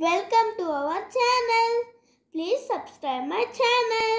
Welcome to our channel. Please subscribe my channel.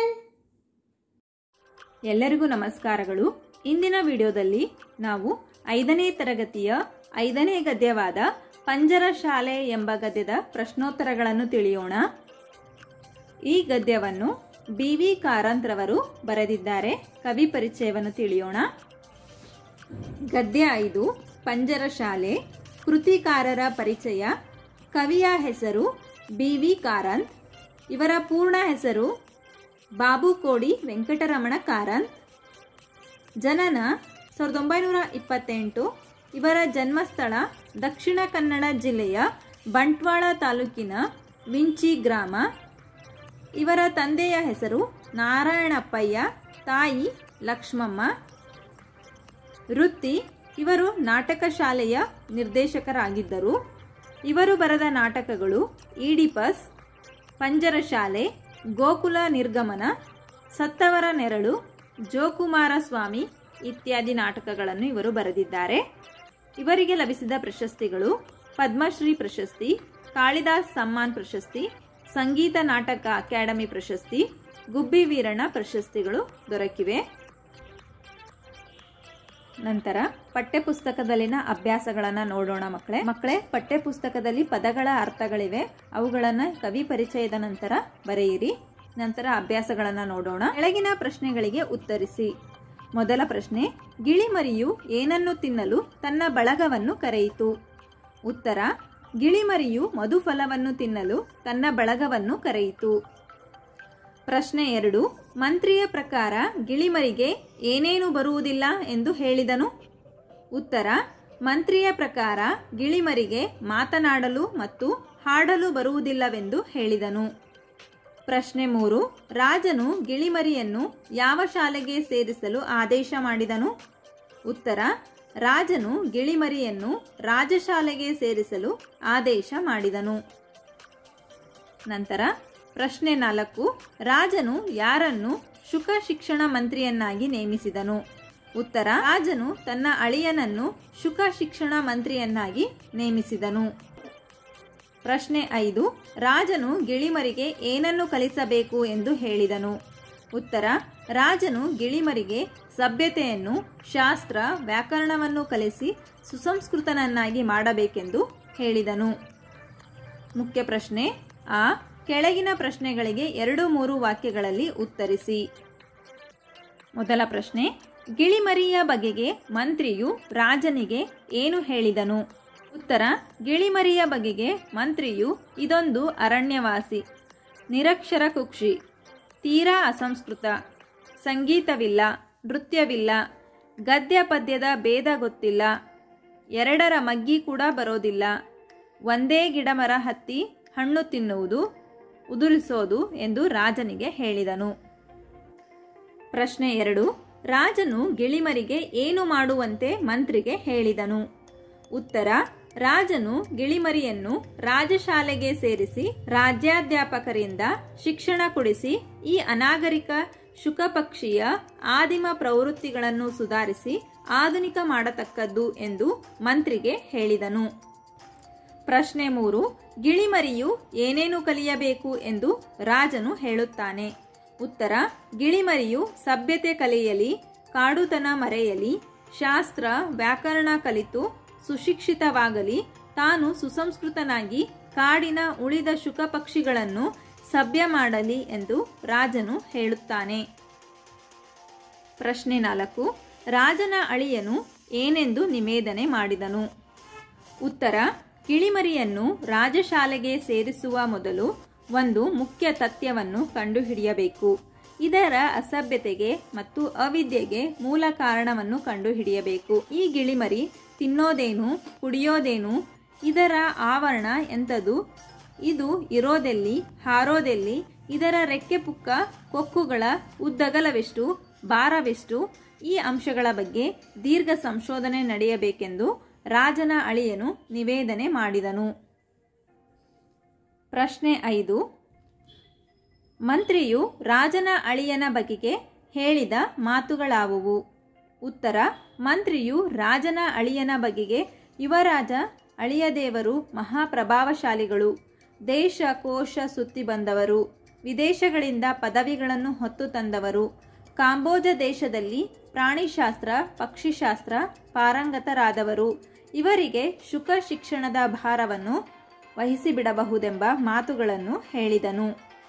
ಎಲ್ಲರಿಗೂ ನಮಸ್ಕಾರಗಳು ಇಂದಿನ ವಿಡಿಯೋದಲ್ಲಿ ನಾವು ಐದನೇ ತರಗತಿಯ ಐದನೇ ಗದ್ಯವಾದ ಪಂಜರ ಶಾಲೆ ಎಂಬ ಗದ್ಯದ ಪ್ರಶ್ನೋತ್ತರಗಳನ್ನು ತಿಳಿಯೋಣ ಈ ಗದ್ಯವನ್ನು ಬಿ ವಿ ಕಾರಂತ್ರವರು ಬರೆದಿದ್ದಾರೆ ಕವಿ ಪರಿಚಯವನ್ನು ತಿಳಿಯೋಣ ಗದ್ಯ ಐದು ಪಂಜರ ಶಾಲೆ ಕೃತಿಕಾರರ ಪರಿಚಯ ಕವಿಯ ಹೆಸರು ಬಿ ವಿ ಕಾರಂತ್ ಇವರ ಪೂರ್ಣ ಹೆಸರು ಬಾಬು ಕೋಡಿ ವೆಂಕಟರಮಣ ಕಾರಂತ್ ಜನನ ಸಾವಿರದ ಒಂಬೈನೂರ ಇಪ್ಪತ್ತೆಂಟು ಇವರ ಜನ್ಮಸ್ಥಳ ದಕ್ಷಿಣ ಕನ್ನಡ ಜಿಲ್ಲೆಯ ಬಂಟ್ವಾಳ ತಾಲೂಕಿನ ವಿಂಚಿ ಗ್ರಾಮ ಇವರ ತಂದೆಯ ಹೆಸರು ನಾರಾಯಣಪ್ಪಯ್ಯ ತಾಯಿ ಲಕ್ಷ್ಮಮ್ಮ ವೃತ್ತಿ ಇವರು ನಾಟಕ ಶಾಲೆಯ ನಿರ್ದೇಶಕರಾಗಿದ್ದರು ಇವರು ಬರೆದ ನಾಟಕಗಳು ಈಡಿಪಸ್ ಪಂಜರ ಶಾಲೆ ಗೋಕುಲ ನಿರ್ಗಮನ ಸತ್ತವರ ನೆರಳು ಜೋಕುಮಾರ ಸ್ವಾಮಿ ಇತ್ಯಾದಿ ನಾಟಕಗಳನ್ನು ಇವರು ಬರೆದಿದ್ದಾರೆ ಇವರಿಗೆ ಲಭಿಸಿದ ಪ್ರಶಸ್ತಿಗಳು ಪದ್ಮಶ್ರೀ ಪ್ರಶಸ್ತಿ ಕಾಳಿದಾಸ್ ಸಮ್ಮಾನ್ ಪ್ರಶಸ್ತಿ ಸಂಗೀತ ನಾಟಕ ಅಕಾಡೆಮಿ ಪ್ರಶಸ್ತಿ ಗುಬ್ಬಿ ವೀರಣ್ಣ ಪ್ರಶಸ್ತಿಗಳು ದೊರಕಿವೆ ನಂತರ ಪಠ್ಯಪುಸ್ತಕದಲ್ಲಿನ ಅಭ್ಯಾಸಗಳನ್ನ ನೋಡೋಣ ಮಕ್ಕಳೇ ಮಕ್ಕಳೇ ಪಠ್ಯಪುಸ್ತಕದಲ್ಲಿ ಪದಗಳ ಅರ್ಥಗಳಿವೆ ಅವುಗಳನ್ನ ಕವಿ ಪರಿಚಯದ ನಂತರ ಬರೆಯಿರಿ ನಂತರ ಅಭ್ಯಾಸಗಳನ್ನ ನೋಡೋಣ ಕೆಳಗಿನ ಪ್ರಶ್ನೆಗಳಿಗೆ ಉತ್ತರಿಸಿ ಮೊದಲ ಪ್ರಶ್ನೆ ಗಿಳಿಮರಿಯು ಏನನ್ನು ತಿನ್ನಲು ತನ್ನ ಬಳಗವನ್ನು ಕರೆಯಿತು ಉತ್ತರ ಗಿಳಿಮರಿಯು ಮಧುಫಲವನ್ನು ತಿನ್ನಲು ತನ್ನ ಬಳಗವನ್ನು ಕರೆಯಿತು ಪ್ರಶ್ನೆ ಎರಡು ಮಂತ್ರಿಯ ಪ್ರಕಾರ ಗಿಳಿಮರಿಗೆ ಏನೇನು ಬರುವುದಿಲ್ಲ ಎಂದು ಹೇಳಿದನು ಉತ್ತರ ಮಂತ್ರಿಯ ಪ್ರಕಾರ ಗಿಳಿಮರಿಗೆ ಮಾತನಾಡಲು ಮತ್ತು ಹಾಡಲು ಬರುವುದಿಲ್ಲವೆಂದು ಹೇಳಿದನು ಪ್ರಶ್ನೆ ಮೂರು ರಾಜನು ಗಿಳಿಮರಿಯನ್ನು ಯಾವ ಶಾಲೆಗೆ ಸೇರಿಸಲು ಆದೇಶ ಮಾಡಿದನು ಉತ್ತರ ರಾಜನು ಗಿಳಿಮರಿಯನ್ನು ರಾಜಶಾಲೆಗೆ ಸೇರಿಸಲು ಆದೇಶ ಮಾಡಿದನು ನಂತರ ಪ್ರಶ್ನೆ ನಾಲ್ಕು ರಾಜನು ಯಾರನ್ನು ಶುಕ ಶಿಕ್ಷಣ ಮಂತ್ರಿಯನ್ನಾಗಿ ನೇಮಿಸಿದನು ಉತ್ತರ ರಾಜನು ತನ್ನ ಅಳಿಯನನ್ನು ಶುಕ ಶಿಕ್ಷಣ ಮಂತ್ರಿಯನ್ನಾಗಿ ನೇಮಿಸಿದನು ಪ್ರಶ್ನೆ ಐದು ರಾಜನು ಗಿಳಿಮರಿಗೆ ಏನನ್ನು ಕಲಿಸಬೇಕು ಎಂದು ಹೇಳಿದನು ಉತ್ತರ ರಾಜನು ಗಿಳಿಮರಿಗೆ ಸಭ್ಯತೆಯನ್ನು ಶಾಸ್ತ್ರ ವ್ಯಾಕರಣವನ್ನು ಕಲಿಸಿ ಸುಸಂಸ್ಕೃತನನ್ನಾಗಿ ಮಾಡಬೇಕೆಂದು ಹೇಳಿದನು ಮುಖ್ಯ ಪ್ರಶ್ನೆ ಆ ಕೆಳಗಿನ ಪ್ರಶ್ನೆಗಳಿಗೆ ಎರಡು ಮೂರು ವಾಕ್ಯಗಳಲ್ಲಿ ಉತ್ತರಿಸಿ ಮೊದಲ ಪ್ರಶ್ನೆ ಗಿಳಿಮರಿಯ ಬಗೆಗೆ ಮಂತ್ರಿಯು ರಾಜನಿಗೆ ಏನು ಹೇಳಿದನು ಉತ್ತರ ಗಿಳಿಮರಿಯ ಬಗೆಗೆ ಮಂತ್ರಿಯು ಇದೊಂದು ಅರಣ್ಯವಾಸಿ ನಿರಕ್ಷರ ಕುಕ್ಷಿ ತೀರಾ ಅಸಂಸ್ಕೃತ ಸಂಗೀತವಿಲ್ಲ ನೃತ್ಯವಿಲ್ಲ ಗದ್ಯ ಪದ್ಯದ ಭೇದ ಗೊತ್ತಿಲ್ಲ ಎರಡರ ಮಗ್ಗಿ ಕೂಡ ಬರೋದಿಲ್ಲ ಒಂದೇ ಗಿಡಮರ ಹತ್ತಿ ಹಣ್ಣು ತಿನ್ನುವುದು ಉದುರಿಸೋದು ಎಂದು ರಾಜನಿಗೆ ಹೇಳಿದನು ಪ್ರಶ್ನೆ ಎರಡು ರಾಜನು ಗಿಳಿಮರಿಗೆ ಏನು ಮಾಡುವಂತೆ ಮಂತ್ರಿಗೆ ಹೇಳಿದನು ಉತ್ತರ ರಾಜನು ಗಿಳಿಮರಿಯನ್ನು ರಾಜಶಾಲೆಗೆ ಸೇರಿಸಿ ರಾಜ್ಯಾಧ್ಯಾಪಕರಿಂದ ಶಿಕ್ಷಣ ಕೊಡಿಸಿ ಈ ಅನಾಗರಿಕ ಶುಕಪಕ್ಷಿಯ ಆದಿಮ ಪ್ರವೃತ್ತಿಗಳನ್ನು ಸುಧಾರಿಸಿ ಆಧುನಿಕ ಮಾಡತಕ್ಕದ್ದು ಎಂದು ಮಂತ್ರಿಗೆ ಹೇಳಿದನು ಪ್ರಶ್ನೆ ಮೂರು ಗಿಳಿಮರಿಯು ಏನೇನು ಕಲಿಯಬೇಕು ಎಂದು ರಾಜನು ಹೇಳುತ್ತಾನೆ ಉತ್ತರ ಗಿಳಿಮರಿಯು ಸಭ್ಯತೆ ಕಲಿಯಲಿ ಕಾಡುತನ ಮರೆಯಲಿ ಶಾಸ್ತ್ರ ವ್ಯಾಕರಣ ಕಲಿತು ಸುಶಿಕ್ಷಿತವಾಗಲಿ ತಾನು ಸುಸಂಸ್ಕೃತನಾಗಿ ಕಾಡಿನ ಉಳಿದ ಶುಕ ಪಕ್ಷಿಗಳನ್ನು ಸಭ್ಯ ಮಾಡಲಿ ಎಂದು ರಾಜನು ಹೇಳುತ್ತಾನೆ ಪ್ರಶ್ನೆ ನಾಲ್ಕು ರಾಜನ ಅಳಿಯನು ಏನೆಂದು ನಿವೇದನೆ ಮಾಡಿದನು ಉತ್ತರ ಕಿಳಿಮರಿಯನ್ನು ರಾಜಶಾಲೆಗೆ ಸೇರಿಸುವ ಮೊದಲು ಒಂದು ಮುಖ್ಯ ತಥ್ಯವನ್ನು ಕಂಡುಹಿಡಿಯಬೇಕು ಇದರ ಅಸಭ್ಯತೆಗೆ ಮತ್ತು ಅವಿದ್ಯೆಗೆ ಮೂಲ ಕಾರಣವನ್ನು ಕಂಡುಹಿಡಿಯಬೇಕು ಈ ಗಿಳಿಮರಿ ತಿನ್ನೋದೇನು ಕುಡಿಯೋದೇನು ಇದರ ಆವರಣ ಎಂಥದು ಇದು ಇರೋದೆಲ್ಲಿ ಹಾರೋದೆಲ್ಲಿ ಇದರ ರೆಕ್ಕೆ ಪುಕ್ಕ ಕೊಕ್ಕುಗಳ ಉದ್ದಗಲವೆಷ್ಟು ಭಾರವೆಷ್ಟು ಈ ಅಂಶಗಳ ಬಗ್ಗೆ ದೀರ್ಘ ಸಂಶೋಧನೆ ನಡೆಯಬೇಕೆಂದು ರಾಜನ ಅಳಿಯನು ನಿವೇದನೆ ಮಾಡಿದನು ಪ್ರಶ್ನೆ ಐದು ಮಂತ್ರಿಯು ರಾಜನ ಅಳಿಯನ ಬಗೆಗೆ ಹೇಳಿದ ಮಾತುಗಳಾವುವು ಉತ್ತರ ಮಂತ್ರಿಯು ರಾಜನ ಅಳಿಯನ ಬಗೆಗೆ ಯುವರಾಜ ಅಳಿಯದೇವರು ಮಹಾಪ್ರಭಾವಶಾಲಿಗಳು ದೇಶ ಕೋಶ ಸುತ್ತಿ ಬಂದವರು ವಿದೇಶಗಳಿಂದ ಪದವಿಗಳನ್ನು ಹೊತ್ತು ತಂದವರು ಕಾಂಬೋಜ ದೇಶದಲ್ಲಿ ಪ್ರಾಣಿಶಾಸ್ತ್ರ ಪಕ್ಷಿಶಾಸ್ತ್ರ ಪಾರಂಗತರಾದವರು ಇವರಿಗೆ ಶುಕ ಶಿಕ್ಷಣದ ಭಾರವನ್ನು ವಹಿಸಿಬಿಡಬಹುದೆಂಬ ಮಾತುಗಳನ್ನು ಹೇಳಿದನು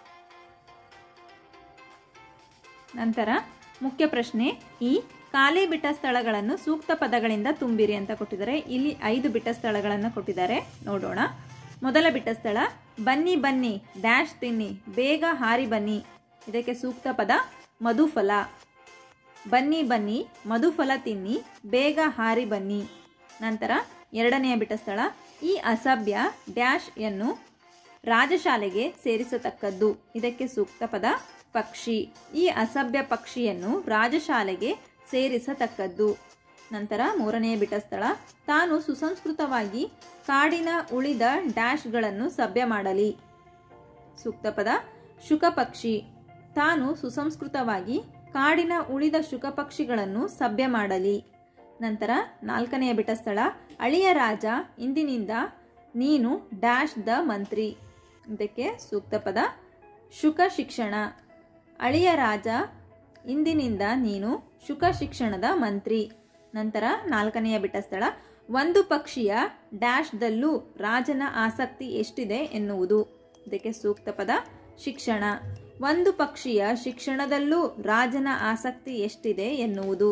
ನಂತರ ಮುಖ್ಯ ಪ್ರಶ್ನೆ ಈ ಖಾಲಿ ಬಿಟ್ಟ ಸ್ಥಳಗಳನ್ನು ಸೂಕ್ತ ಪದಗಳಿಂದ ತುಂಬಿರಿ ಅಂತ ಕೊಟ್ಟಿದ್ದಾರೆ ಇಲ್ಲಿ ಐದು ಬಿಟ್ಟ ಸ್ಥಳಗಳನ್ನು ಕೊಟ್ಟಿದ್ದಾರೆ ನೋಡೋಣ ಮೊದಲ ಬಿಟ್ಟ ಸ್ಥಳ ಬನ್ನಿ ಬನ್ನಿ ಡ್ಯಾಶ್ ತಿನ್ನಿ ಬೇಗ ಹಾರಿ ಬನ್ನಿ ಇದಕ್ಕೆ ಸೂಕ್ತ ಪದ ಮಧುಫಲ ಬನ್ನಿ ಬನ್ನಿ ಮಧುಫಲ ತಿನ್ನಿ ಬೇಗ ಹಾರಿ ಬನ್ನಿ ನಂತರ ಎರಡನೆಯ ಬಿಟ್ಟ ಸ್ಥಳ ಈ ಅಸಭ್ಯ ಡ್ಯಾಶ್ ಯನ್ನು ರಾಜಶಾಲೆಗೆ ಸೇರಿಸತಕ್ಕದ್ದು ಇದಕ್ಕೆ ಸೂಕ್ತ ಪದ ಪಕ್ಷಿ ಈ ಅಸಭ್ಯ ಪಕ್ಷಿಯನ್ನು ರಾಜಶಾಲೆಗೆ ಸೇರಿಸತಕ್ಕದ್ದು ನಂತರ ಮೂರನೆಯ ಬಿಟ್ಟ ಸ್ಥಳ ತಾನು ಸುಸಂಸ್ಕೃತವಾಗಿ ಕಾಡಿನ ಉಳಿದ ಡ್ಯಾಶ್ಗಳನ್ನು ಸಭ್ಯ ಮಾಡಲಿ ಸೂಕ್ತ ಪದ ಶುಕ ಪಕ್ಷಿ ತಾನು ಸುಸಂಸ್ಕೃತವಾಗಿ ಕಾಡಿನ ಉಳಿದ ಶುಕ ಪಕ್ಷಿಗಳನ್ನು ಸಭ್ಯ ಮಾಡಲಿ ನಂತರ ನಾಲ್ಕನೆಯ ಬಿಟ್ಟ ಸ್ಥಳ ಅಳಿಯ ರಾಜ ಇಂದಿನಿಂದ ನೀನು ಡ್ಯಾಶ್ ದ ಮಂತ್ರಿ ಇದಕ್ಕೆ ಸೂಕ್ತ ಪದ ಶುಕ ಶಿಕ್ಷಣ ಅಳಿಯ ರಾಜ ಇಂದಿನಿಂದ ನೀನು ಶುಕ ಶಿಕ್ಷಣದ ಮಂತ್ರಿ ನಂತರ ನಾಲ್ಕನೆಯ ಬಿಟ್ಟ ಸ್ಥಳ ಒಂದು ಪಕ್ಷಿಯ ಡ್ಯಾಶ್ದಲ್ಲೂ ರಾಜನ ಆಸಕ್ತಿ ಎಷ್ಟಿದೆ ಎನ್ನುವುದು ಇದಕ್ಕೆ ಸೂಕ್ತ ಪದ ಶಿಕ್ಷಣ ಒಂದು ಪಕ್ಷಿಯ ಶಿಕ್ಷಣದಲ್ಲೂ ರಾಜನ ಆಸಕ್ತಿ ಎಷ್ಟಿದೆ ಎನ್ನುವುದು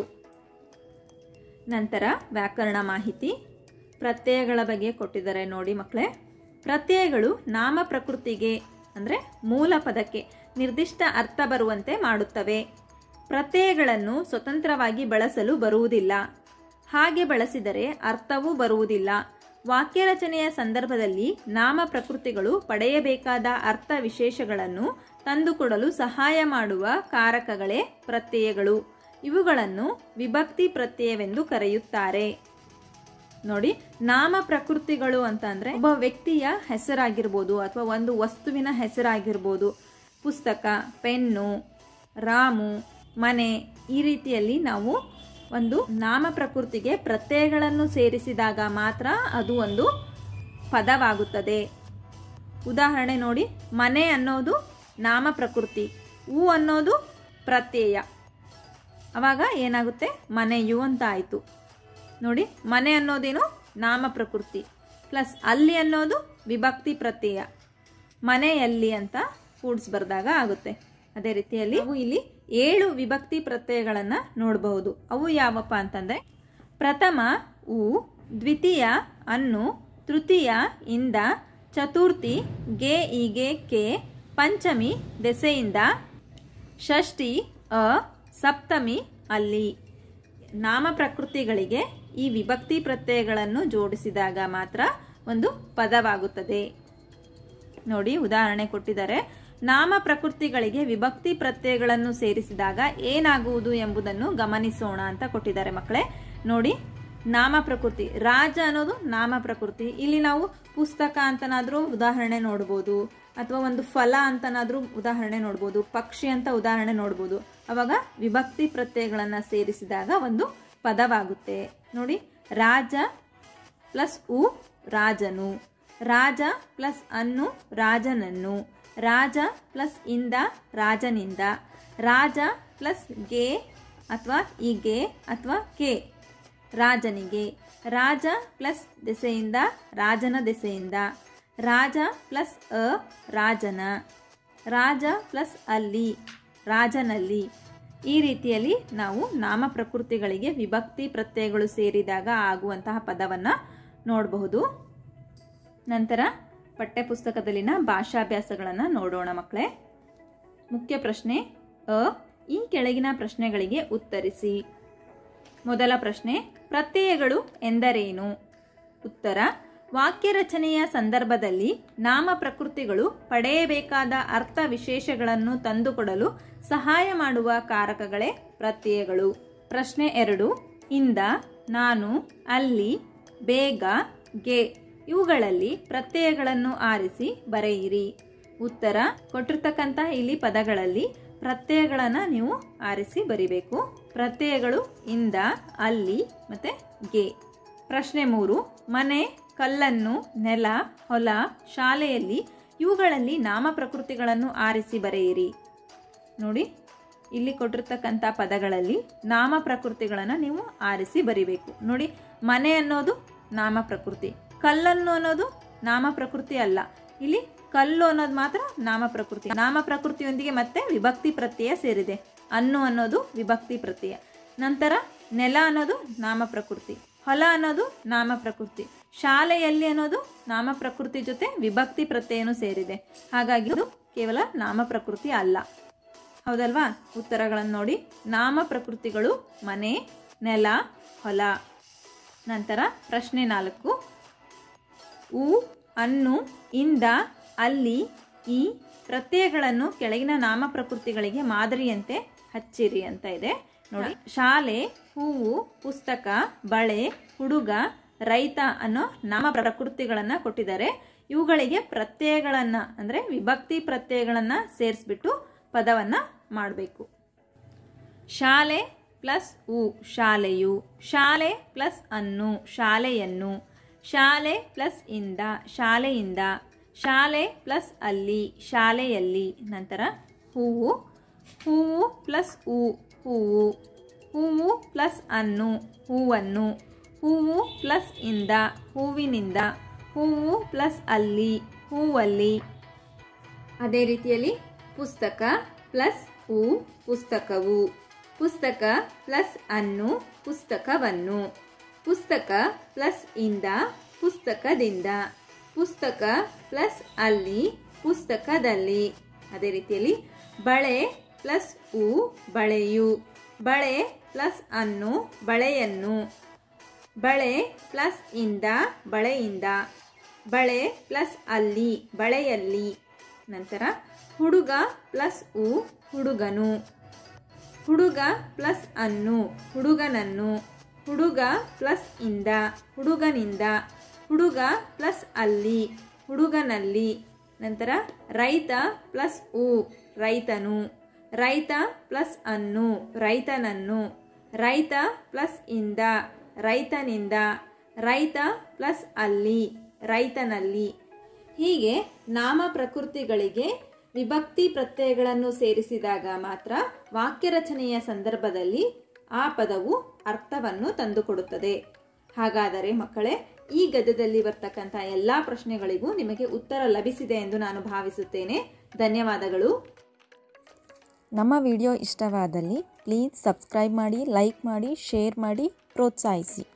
ನಂತರ ವ್ಯಾಕರಣ ಮಾಹಿತಿ ಪ್ರತ್ಯಯಗಳ ಬಗ್ಗೆ ಕೊಟ್ಟಿದ್ದಾರೆ ನೋಡಿ ಮಕ್ಕಳೇ ಪ್ರತ್ಯಯಗಳು ನಾಮ ಪ್ರಕೃತಿಗೆ ಅಂದರೆ ಮೂಲ ಪದಕ್ಕೆ ನಿರ್ದಿಷ್ಟ ಅರ್ಥ ಬರುವಂತೆ ಮಾಡುತ್ತವೆ ಪ್ರತ್ಯಯಗಳನ್ನು ಸ್ವತಂತ್ರವಾಗಿ ಬಳಸಲು ಬರುವುದಿಲ್ಲ ಹಾಗೆ ಬಳಸಿದರೆ ಅರ್ಥವೂ ಬರುವುದಿಲ್ಲ ವಾಕ್ಯ ರಚನೆಯ ಸಂದರ್ಭದಲ್ಲಿ ನಾಮ ಪ್ರಕೃತಿಗಳು ಪಡೆಯಬೇಕಾದ ಅರ್ಥ ವಿಶೇಷಗಳನ್ನು ತಂದುಕೊಡಲು ಸಹಾಯ ಮಾಡುವ ಕಾರಕಗಳೇ ಪ್ರತ್ಯಯಗಳು ಇವುಗಳನ್ನು ವಿಭಕ್ತಿ ಪ್ರತ್ಯಯವೆಂದು ಕರೆಯುತ್ತಾರೆ ನೋಡಿ ನಾಮ ಪ್ರಕೃತಿಗಳು ಅಂತ ಅಂದ್ರೆ ಒಬ್ಬ ವ್ಯಕ್ತಿಯ ಹೆಸರಾಗಿರ್ಬೋದು ಅಥವಾ ಒಂದು ವಸ್ತುವಿನ ಹೆಸರಾಗಿರ್ಬೋದು ಪುಸ್ತಕ ಪೆನ್ನು ರಾಮು ಮನೆ ಈ ರೀತಿಯಲ್ಲಿ ನಾವು ಒಂದು ನಾಮ ಪ್ರಕೃತಿಗೆ ಪ್ರತ್ಯಯಗಳನ್ನು ಸೇರಿಸಿದಾಗ ಮಾತ್ರ ಅದು ಒಂದು ಪದವಾಗುತ್ತದೆ ಉದಾಹರಣೆ ನೋಡಿ ಮನೆ ಅನ್ನೋದು ನಾಮ ಪ್ರಕೃತಿ ಹೂ ಅನ್ನೋದು ಪ್ರತ್ಯಯ ಅವಾಗ ಏನಾಗುತ್ತೆ ಮನೆಯು ಅಂತ ಆಯಿತು ನೋಡಿ ಮನೆ ಅನ್ನೋದೇನು ನಾಮ ಪ್ರಕೃತಿ ಪ್ಲಸ್ ಅಲ್ಲಿ ಅನ್ನೋದು ವಿಭಕ್ತಿ ಪ್ರತ್ಯಯ ಮನೆಯಲ್ಲಿ ಅಂತ ಕೂಡ್ಸ್ ಬರ್ದಾಗ ಆಗುತ್ತೆ ಅದೇ ರೀತಿಯಲ್ಲಿ ನಾವು ಇಲ್ಲಿ ಏಳು ವಿಭಕ್ತಿ ಪ್ರತ್ಯಯಗಳನ್ನು ನೋಡಬಹುದು ಅವು ಯಾವಪ್ಪ ಅಂತಂದ್ರೆ ಪ್ರಥಮ ಉ ದ್ವಿತೀಯ ಅನ್ನು ತೃತೀಯ ಇಂದ ಚತುರ್ಥಿ ಗೆ ಈಗೆ ಕೆ ಪಂಚಮಿ ದೆಸೆಯಿಂದ ಷಷ್ಠಿ ಅ ಸಪ್ತಮಿ ಅಲ್ಲಿ ನಾಮ ಪ್ರಕೃತಿಗಳಿಗೆ ಈ ವಿಭಕ್ತಿ ಪ್ರತ್ಯಯಗಳನ್ನು ಜೋಡಿಸಿದಾಗ ಮಾತ್ರ ಒಂದು ಪದವಾಗುತ್ತದೆ ನೋಡಿ ಉದಾಹರಣೆ ಕೊಟ್ಟಿದ್ದಾರೆ ನಾಮ ಪ್ರಕೃತಿಗಳಿಗೆ ವಿಭಕ್ತಿ ಪ್ರತ್ಯಯಗಳನ್ನು ಸೇರಿಸಿದಾಗ ಏನಾಗುವುದು ಎಂಬುದನ್ನು ಗಮನಿಸೋಣ ಅಂತ ಕೊಟ್ಟಿದ್ದಾರೆ ಮಕ್ಕಳೇ ನೋಡಿ ನಾಮ ಪ್ರಕೃತಿ ರಾಜ ಅನ್ನೋದು ನಾಮ ಪ್ರಕೃತಿ ಇಲ್ಲಿ ನಾವು ಪುಸ್ತಕ ಅಂತನಾದ್ರೂ ಉದಾಹರಣೆ ನೋಡ್ಬೋದು ಅಥವಾ ಒಂದು ಫಲ ಅಂತನಾದ್ರೂ ಉದಾಹರಣೆ ನೋಡ್ಬೋದು ಪಕ್ಷಿ ಅಂತ ಉದಾಹರಣೆ ನೋಡ್ಬೋದು ಅವಾಗ ವಿಭಕ್ತಿ ಪ್ರತ್ಯಯಗಳನ್ನು ಸೇರಿಸಿದಾಗ ಒಂದು ಪದವಾಗುತ್ತೆ ನೋಡಿ ರಾಜ ಪ್ಲಸ್ ಉ ರಾಜನು ರಾಜ ಪ್ಲಸ್ ಅನ್ನು ರಾಜನನ್ನು ರಾಜ ಪ್ಲಸ್ ಇಂದ ರಾಜನಿಂದ ರಾಜ ಪ್ಲಸ್ ಗೆ ಅಥವಾ ಇಗೆ ಅಥವಾ ಕೆ ರಾಜನಿಗೆ ರಾಜ ಪ್ಲಸ್ ದೆಸೆಯಿಂದ ರಾಜನ ದೆಸೆಯಿಂದ ರಾಜ ಪ್ಲಸ್ ಅ ರಾಜನ ರಾಜ ಪ್ಲಸ್ ಅಲ್ಲಿ ರಾಜನಲ್ಲಿ ಈ ರೀತಿಯಲ್ಲಿ ನಾವು ನಾಮ ಪ್ರಕೃತಿಗಳಿಗೆ ವಿಭಕ್ತಿ ಪ್ರತ್ಯಯಗಳು ಸೇರಿದಾಗ ಆಗುವಂತಹ ಪದವನ್ನು ನೋಡಬಹುದು ನಂತರ ಪಠ್ಯಪುಸ್ತಕದಲ್ಲಿನ ಭಾಷಾಭ್ಯಾಸಗಳನ್ನು ನೋಡೋಣ ಮಕ್ಕಳೇ ಮುಖ್ಯ ಪ್ರಶ್ನೆ ಅ ಈ ಕೆಳಗಿನ ಪ್ರಶ್ನೆಗಳಿಗೆ ಉತ್ತರಿಸಿ ಮೊದಲ ಪ್ರಶ್ನೆ ಪ್ರತ್ಯಯಗಳು ಎಂದರೇನು ಉತ್ತರ ವಾಕ್ಯ ರಚನೆಯ ಸಂದರ್ಭದಲ್ಲಿ ನಾಮ ಪ್ರಕೃತಿಗಳು ಪಡೆಯಬೇಕಾದ ಅರ್ಥ ವಿಶೇಷಗಳನ್ನು ತಂದುಕೊಡಲು ಸಹಾಯ ಮಾಡುವ ಕಾರಕಗಳೇ ಪ್ರತ್ಯಯಗಳು ಪ್ರಶ್ನೆ ಎರಡು ಇಂದ ನಾನು ಅಲ್ಲಿ ಬೇಗ ಗೆ ಇವುಗಳಲ್ಲಿ ಪ್ರತ್ಯಯಗಳನ್ನು ಆರಿಸಿ ಬರೆಯಿರಿ ಉತ್ತರ ಕೊಟ್ಟಿರ್ತಕ್ಕಂಥ ಇಲ್ಲಿ ಪದಗಳಲ್ಲಿ ಪ್ರತ್ಯಯಗಳನ್ನು ನೀವು ಆರಿಸಿ ಬರಿಬೇಕು ಪ್ರತ್ಯಯಗಳು ಇಂದ ಅಲ್ಲಿ ಮತ್ತೆ ಗೆ ಪ್ರಶ್ನೆ ಮೂರು ಮನೆ ಕಲ್ಲನ್ನು ನೆಲ ಹೊಲ ಶಾಲೆಯಲ್ಲಿ ಇವುಗಳಲ್ಲಿ ನಾಮ ಪ್ರಕೃತಿಗಳನ್ನು ಆರಿಸಿ ಬರೆಯಿರಿ ನೋಡಿ ಇಲ್ಲಿ ಕೊಟ್ಟಿರ್ತಕ್ಕಂಥ ಪದಗಳಲ್ಲಿ ನಾಮ ಪ್ರಕೃತಿಗಳನ್ನು ನೀವು ಆರಿಸಿ ಬರಿಬೇಕು ನೋಡಿ ಮನೆ ಅನ್ನೋದು ನಾಮ ಪ್ರಕೃತಿ ಕಲ್ಲನ್ನು ಅನ್ನೋದು ನಾಮ ಪ್ರಕೃತಿ ಅಲ್ಲ ಇಲ್ಲಿ ಕಲ್ಲು ಅನ್ನೋದು ಮಾತ್ರ ನಾಮ ಪ್ರಕೃತಿ ನಾಮ ಪ್ರಕೃತಿಯೊಂದಿಗೆ ಮತ್ತೆ ವಿಭಕ್ತಿ ಪ್ರತ್ಯಯ ಸೇರಿದೆ ಅನ್ನು ಅನ್ನೋದು ವಿಭಕ್ತಿ ಪ್ರತ್ಯಯ ನಂತರ ನೆಲ ಅನ್ನೋದು ನಾಮ ಪ್ರಕೃತಿ ಹೊಲ ಅನ್ನೋದು ನಾಮ ಪ್ರಕೃತಿ ಶಾಲೆಯಲ್ಲಿ ಅನ್ನೋದು ನಾಮ ಪ್ರಕೃತಿ ಜೊತೆ ವಿಭಕ್ತಿ ಪ್ರತ್ಯಯನೂ ಸೇರಿದೆ ಹಾಗಾಗಿ ಇದು ಕೇವಲ ನಾಮ ಪ್ರಕೃತಿ ಅಲ್ಲ ಹೌದಲ್ವಾ ಉತ್ತರಗಳನ್ನು ನೋಡಿ ನಾಮ ಪ್ರಕೃತಿಗಳು ಮನೆ ನೆಲ ಹೊಲ ನಂತರ ಪ್ರಶ್ನೆ ನಾಲ್ಕು ಉ ಅನ್ನು ಇಂದ ಅಲ್ಲಿ ಈ ಪ್ರತ್ಯಯಗಳನ್ನು ಕೆಳಗಿನ ನಾಮ ಪ್ರಕೃತಿಗಳಿಗೆ ಮಾದರಿಯಂತೆ ಹಚ್ಚಿರಿ ಅಂತ ಇದೆ ನೋಡಿ ಶಾಲೆ ಹೂವು ಪುಸ್ತಕ ಬಳೆ ಹುಡುಗ ರೈತ ಅನ್ನೋ ನಾಮ ಪ್ರಕೃತಿಗಳನ್ನ ಕೊಟ್ಟಿದ್ದಾರೆ ಇವುಗಳಿಗೆ ಪ್ರತ್ಯಯಗಳನ್ನ ಅಂದ್ರೆ ವಿಭಕ್ತಿ ಪ್ರತ್ಯಯಗಳನ್ನ ಸೇರಿಸ್ಬಿಟ್ಟು ಪದವನ್ನ ಮಾಡಬೇಕು ಶಾಲೆ ಪ್ಲಸ್ ಉ ಶಾಲೆಯು ಶಾಲೆ ಪ್ಲಸ್ ಅನ್ನು ಶಾಲೆಯನ್ನು ಶಾಲೆ ಪ್ಲಸ್ ಇಂದ ಶಾಲೆಯಿಂದ ಶಾಲೆ ಪ್ಲಸ್ ಅಲ್ಲಿ ಶಾಲೆಯಲ್ಲಿ ನಂತರ ಹೂವು ಹೂವು ಪ್ಲಸ್ ಉ ಹೂವು ಹೂವು ಪ್ಲಸ್ ಅನ್ನು ಹೂವನ್ನು ಹೂವು ಪ್ಲಸ್ ಇಂದ ಹೂವಿನಿಂದ ಹೂವು ಪ್ಲಸ್ ಅಲ್ಲಿ ಹೂವಲ್ಲಿ ಅದೇ ರೀತಿಯಲ್ಲಿ ಪುಸ್ತಕ ಪ್ಲಸ್ ಉ ಪುಸ್ತಕವು ಪುಸ್ತಕ ಪ್ಲಸ್ ಅನ್ನು ಪುಸ್ತಕವನ್ನು ಪುಸ್ತಕ ಪ್ಲಸ್ ಇಂದ ಪುಸ್ತಕದಿಂದ ಪುಸ್ತಕ ಪ್ಲಸ್ ಅಲ್ಲಿ ಪುಸ್ತಕದಲ್ಲಿ ಅದೇ ರೀತಿಯಲ್ಲಿ ಬಳೆ ಪ್ಲಸ್ ಉ ಬಳೆಯು ಬಳೆ ಪ್ಲಸ್ ಅನ್ನು ಬಳೆಯನ್ನು ಬಳೆ ಪ್ಲಸ್ ಇಂದ ಬಳೆಯಿಂದ ಬಳೆ ಪ್ಲಸ್ ಅಲ್ಲಿ ಬಳೆಯಲ್ಲಿ ನಂತರ ಹುಡುಗ ಪ್ಲಸ್ ಉ ಹುಡುಗನು ಹುಡುಗ ಪ್ಲಸ್ ಅನ್ನು ಹುಡುಗನನ್ನು ಹುಡುಗ ಪ್ಲಸ್ ಇಂದ ಹುಡುಗನಿಂದ ಹುಡುಗ ಪ್ಲಸ್ ಅಲ್ಲಿ ಹುಡುಗನಲ್ಲಿ ನಂತರ ರೈತ ಪ್ಲಸ್ ಉ ರೈತನು ರೈತ ಪ್ಲಸ್ ಅನ್ನು ರೈತನನ್ನು ರೈತ ಪ್ಲಸ್ ಇಂದ ರೈತನಿಂದ ರೈತ ಪ್ಲಸ್ ಅಲ್ಲಿ ರೈತನಲ್ಲಿ ಹೀಗೆ ನಾಮ ಪ್ರಕೃತಿಗಳಿಗೆ ವಿಭಕ್ತಿ ಪ್ರತ್ಯಯಗಳನ್ನು ಸೇರಿಸಿದಾಗ ಮಾತ್ರ ವಾಕ್ಯ ರಚನೆಯ ಸಂದರ್ಭದಲ್ಲಿ ಆ ಪದವು ಅರ್ಥವನ್ನು ತಂದುಕೊಡುತ್ತದೆ ಹಾಗಾದರೆ ಮಕ್ಕಳೇ ಈ ಗದ್ಯದಲ್ಲಿ ಬರ್ತಕ್ಕಂಥ ಎಲ್ಲ ಪ್ರಶ್ನೆಗಳಿಗೂ ನಿಮಗೆ ಉತ್ತರ ಲಭಿಸಿದೆ ಎಂದು ನಾನು ಭಾವಿಸುತ್ತೇನೆ ಧನ್ಯವಾದಗಳು ನಮ್ಮ ವಿಡಿಯೋ ಇಷ್ಟವಾದಲ್ಲಿ ಪ್ಲೀಸ್ ಸಬ್ಸ್ಕ್ರೈಬ್ ಮಾಡಿ ಲೈಕ್ ಮಾಡಿ ಶೇರ್ ಮಾಡಿ ಪ್ರೋತ್ಸಾಹಿಸಿ